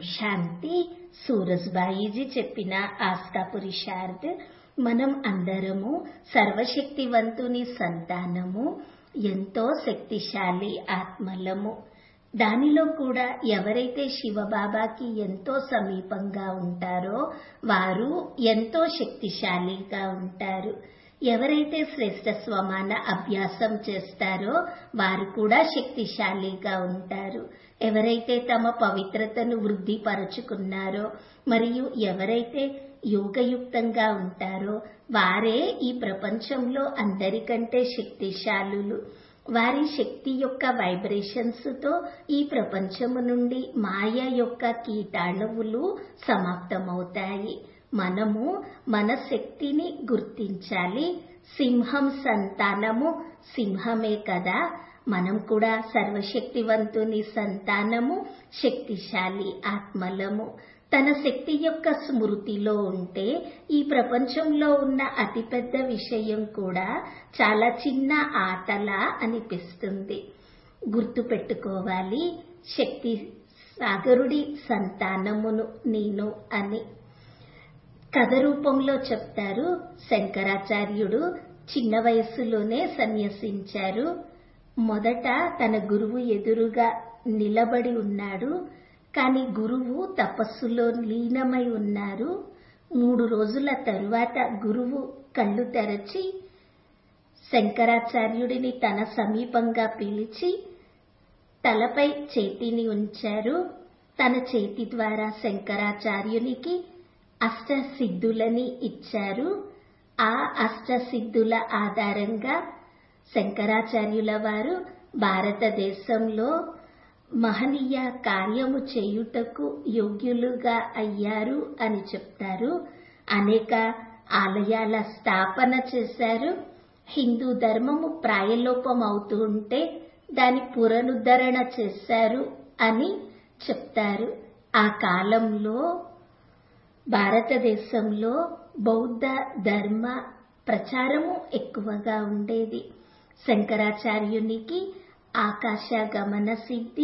శాంతి సూరజ్బాయిజీ చెప్పిన ఆస్కా పురుషార్థ్ మనం అందరము సర్వశక్తివంతుని సంతానము ఎంతో శక్తిశాలి ఆత్మలము దానిలో కూడా ఎవరైతే శివబాబాకి ఎంతో సమీపంగా ఉంటారో వారు ఎంతో శక్తిశాలిగా ఉంటారు ఎవరైతే శ్రేష్ట స్వమాన అభ్యాసం చేస్తారో వారు కూడా శక్తిశాలిగా ఉంటారు ఎవరైతే తమ పవిత్రతను వృద్ధిపరచుకున్నారో మరియు ఎవరైతే యోగయుక్తంగా ఉంటారో వారే ఈ ప్రపంచంలో అందరికంటే శక్తిశాలులు వారి శక్తి యొక్క వైబ్రేషన్స్ తో ఈ ప్రపంచము నుండి మాయ యొక్క కీటాణువులు సమాప్తమవుతాయి మనము మన శక్తిని గుర్తించాలి సింహం సంతానము సింహమే కదా మనం కూడా సర్వశక్తివంతుని సంతానము శక్తిశాలి ఆత్మలము తన శక్తి యొక్క స్మృతిలో ఉంటే ఈ ప్రపంచంలో ఉన్న అతిపెద్ద విషయం కూడా చాలా చిన్న ఆటలా అనిపిస్తుంది గుర్తు పెట్టుకోవాలి శక్తి సాగరుడి సంతానమును నేను అని కథ రూపంలో చెప్తారు శంకరాచార్యుడు చిన్న వయస్సులోనే సన్యసించారు మొదట తన గురువు ఎదురుగా నిలబడి ఉన్నాడు కాని గురువు తపస్సులో లీనమై ఉన్నారు మూడు రోజుల తరువాత గురువు కళ్ళు తెరచి శంకరాచార్యుడిని తన సమీపంగా పిలిచి తలపై చేతిని ఉంచారు తన చేతి ద్వారా శంకరాచార్యునికి అష్టసిద్ధులని ఇచ్చారు ఆ అష్టసిద్ధుల ఆధారంగా శంకరాచార్యుల వారు భారతదేశంలో మహనీయ కార్యము చేయుటకు యోగ్యులుగా అయ్యారు అని చెప్తారు అనేక ఆలయాల స్థాపన చేశారు హిందూ ధర్మము ప్రాయలోపం అవుతూ ఉంటే దాని పునరుద్ధరణ చేశారు అని చెప్తారు ఆ కాలంలో భారతదేశంలో బౌద్ధ ధర్మ ప్రచారము ఎక్కువగా ఉండేది శంకరాచార్యునికి ఆకాశ గమన సిద్ధి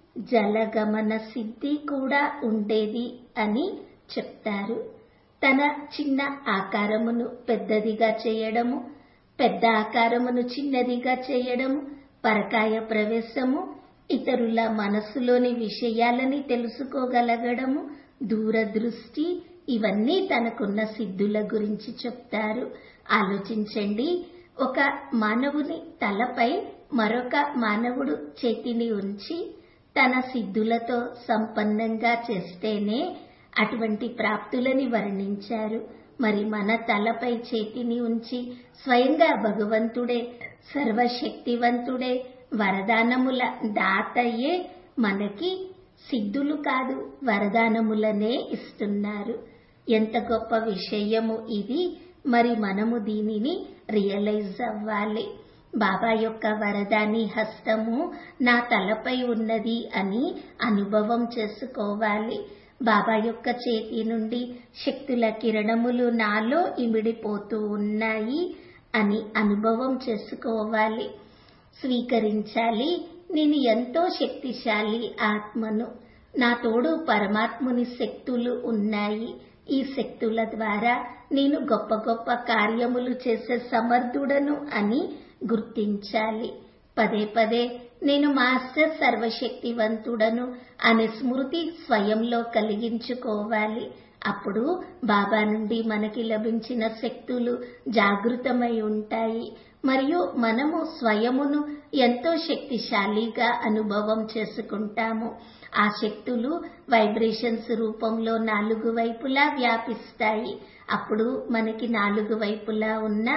జలగమన సిద్ధి కూడా ఉండేది అని చెప్తారు తన చిన్న ఆకారమును పెద్దదిగా చేయడము పెద్ద ఆకారమును చిన్నదిగా చేయడము పరకాయ ప్రవేశము ఇతరుల మనసులోని విషయాలని తెలుసుకోగలగడము దూరదృష్టి ఇవన్నీ తనకున్న సిద్ధుల గురించి చెప్తారు ఆలోచించండి ఒక మానవుని తలపై మరొక మానవుడు చేతిని ఉంచి తన సిద్ధులతో సంపన్నంగా చేస్తేనే అటువంటి ప్రాప్తులని వర్ణించారు మరి మన తలపై చేతిని ఉంచి స్వయంగా భగవంతుడే సర్వశక్తివంతుడే వరదానముల దాతయే మనకి సిద్ధులు కాదు వరదానములనే ఇస్తున్నారు ఎంత గొప్ప విషయము ఇది మరి మనము దీనిని రియలైజ్ అవ్వాలి బాబా యొక్క వరదాని హస్తము నా తలపై ఉన్నది అని అనుభవం చేసుకోవాలి బాబా యొక్క చేతి నుండి శక్తుల కిరణములు నాలో ఇమిడిపోతూ ఉన్నాయి అని అనుభవం చేసుకోవాలి స్వీకరించాలి నేను ఎంతో శక్తిశాలి ఆత్మను నా తోడు పరమాత్ముని శక్తులు ఉన్నాయి ఈ శక్తుల ద్వారా నేను గొప్ప గొప్ప కార్యములు చేసే సమర్థుడను అని గుర్తించాలి పదే పదే నేను మాస్టర్ సర్వశక్తివంతుడను అనే స్మృతి స్వయంలో కలిగించుకోవాలి అప్పుడు బాబా నుండి మనకి లభించిన శక్తులు జాగృతమై ఉంటాయి మరియు మనము స్వయమును ఎంతో శక్తిశాలిగా అనుభవం చేసుకుంటాము ఆ శక్తులు వైబ్రేషన్స్ రూపంలో నాలుగు వైపులా వ్యాపిస్తాయి అప్పుడు మనకి నాలుగు వైపులా ఉన్న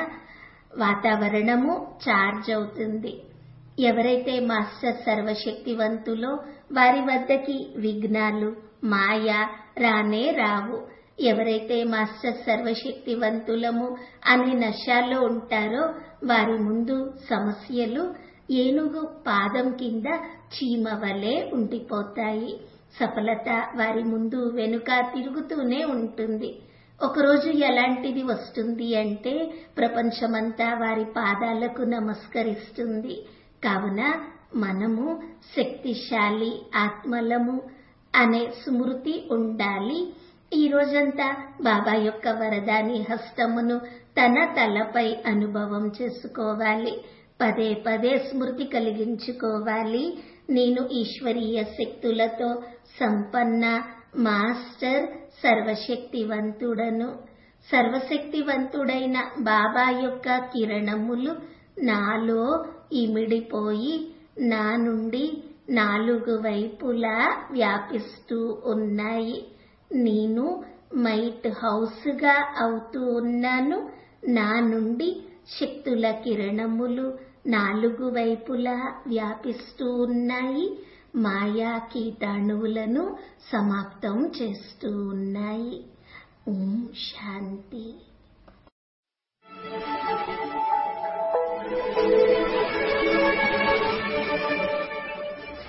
వాతావరణము చార్జ్ అవుతుంది ఎవరైతే మాస్టర్ సర్వశక్తివంతులో వారి వద్దకి విఘ్నాలు మాయ రానే రావు ఎవరైతే మాస్టర్ సర్వశక్తివంతులము అనే నశాల్లో ఉంటారో వారి ముందు సమస్యలు ఏనుగు పాదం కింద చీమ వలె ఉండిపోతాయి సఫలత వారి ముందు వెనుక తిరుగుతూనే ఉంటుంది ఒకరోజు ఎలాంటిది వస్తుంది అంటే ప్రపంచమంతా వారి పాదాలకు నమస్కరిస్తుంది కావున మనము శక్తిశాలి ఆత్మలము అనే స్మృతి ఉండాలి ఈ రోజంతా బాబా యొక్క వరదాని హస్తమును తన తలపై అనుభవం చేసుకోవాలి పదే పదే స్మృతి కలిగించుకోవాలి నేను ఈశ్వరీయ శక్తులతో సంపన్న మాస్టర్ సర్వశక్తివంతుడను సర్వశక్తివంతుడైన బాబా యొక్క కిరణములు నాలో ఇమిడిపోయి నా నుండి నాలుగు వైపులా వ్యాపిస్తూ ఉన్నాయి నేను మైట్ హౌస్ గా అవుతూ ఉన్నాను నా నుండి శక్తుల కిరణములు నాలుగు వైపులా వ్యాపిస్తూ ఉన్నాయి మాయా కీటాణువులను సమాప్తం చేస్తూ ఉన్నాయి ఓం శాంతి